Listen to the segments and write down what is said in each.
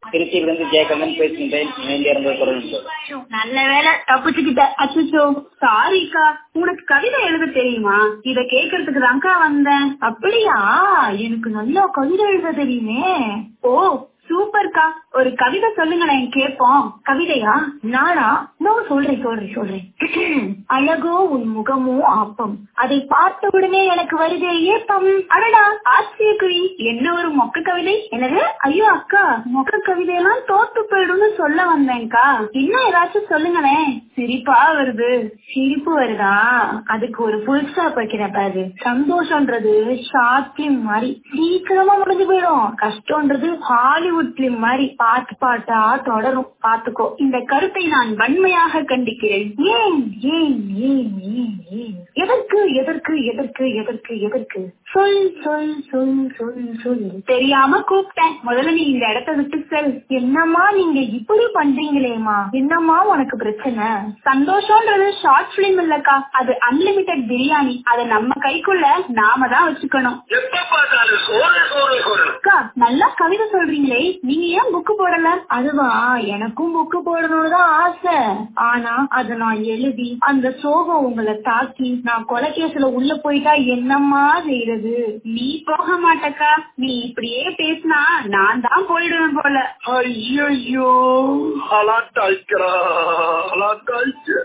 திருச்சியிலிருந்து ஜெயகண்ணன் பேசுகின்றேன் இணைந்து இறந்த குரல் நண்பர். நல்ல வேலை தப்பிச்சுக்கிட்ட அச்சோ சாரிக்கா உனக்கு கவிதை எழுத தெரியுமா இத கேக்குறதுக்கு தான்க்கா வந்தேன் அப்படியா எனக்கு நல்லா கவிதை எழுத தெரியுமே ஓ சூப்பர்க்கா ஒரு கவிதை சொல்லுங்களேன் கேப்போம் கவிதையா நானா நான் சொல்றேன் சொல்றேன் சொல்றேன் அழகோ உன் முகமோ ஆப்பம் அதை பார்த்த உடனே எனக்கு வருதே ஏப்பம் அடடா ஆச்சரியக்குறி என்ன ஒரு மொக்க கவிதை என்னது ஐயோ அக்கா மொக்க கவிதையெல்லாம் தோத்து போயிடும்னு சொல்ல வந்தேன்க்கா இன்னும் ஏதாச்சும் சொல்லுங்களேன் சிரிப்பா வருது சிரிப்பு வருதா அதுக்கு ஒரு புல் ஸ்டாப் வைக்கிறேன் பாரு சந்தோஷம்ன்றது ஷார்ட் பிலிம் மாதிரி சீக்கிரமா முடிஞ்சு போயிடும் கஷ்டம்ன்றது ஹாலிவுட் பிலிம் மாதிரி பாட்டு பாட்டா தொடரும் பாத்துக்கோ இந்த கருத்தை நான் வன்மையாக கண்டிக்கிறேன் ஏன் ஏன் ஏன் ஏன் ஏன் எதற்கு எதற்கு எதற்கு எதற்கு எதற்கு சொல் சொல் சொல் சொல் சொல் தெரியாம கூப்பிட்டேன் முதல்ல நீ இந்த இடத்த விட்டு செல் என்னம்மா நீங்க இப்படி பண்றீங்களேமா என்னம்மா உனக்கு பிரச்சனை சந்தோஷம்ன்றது ஷார்ட் பிலிம் இல்லக்கா அது அன்லிமிட்டெட் பிரியாணி அதை நம்ம கைக்குள்ள நாம தான் வச்சுக்கணும் எப்ப பார்த்தாலும் சோறு சோறு சோறு அக்கா நல்லா கவிதை சொல்றீங்களே நீங்க ஏன் புக்கு போடல அதுவா எனக்கும் புக்கு போடணும்னு தான் ஆசை ஆனா அத நான் எழுதி அந்த சோகம் உங்களை தாக்கி நான் கொலைகேசுல உள்ள போயிட்டா என்னம்மா செய்யறது நீ போக மாட்டக்கா நீ இப்படியே பேசினா நான் தான் போயிடுவேன் போல ஐயோ அலாட்டாய்க்கிறா அலாட்டாய்க்க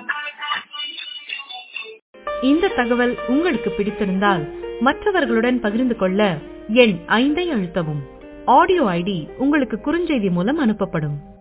இந்த தகவல் உங்களுக்கு பிடித்திருந்தால் மற்றவர்களுடன் பகிர்ந்து கொள்ள எண் ஐந்தை அழுத்தவும் ஆடியோ ஐடி உங்களுக்கு குறுஞ்செய்தி மூலம் அனுப்பப்படும்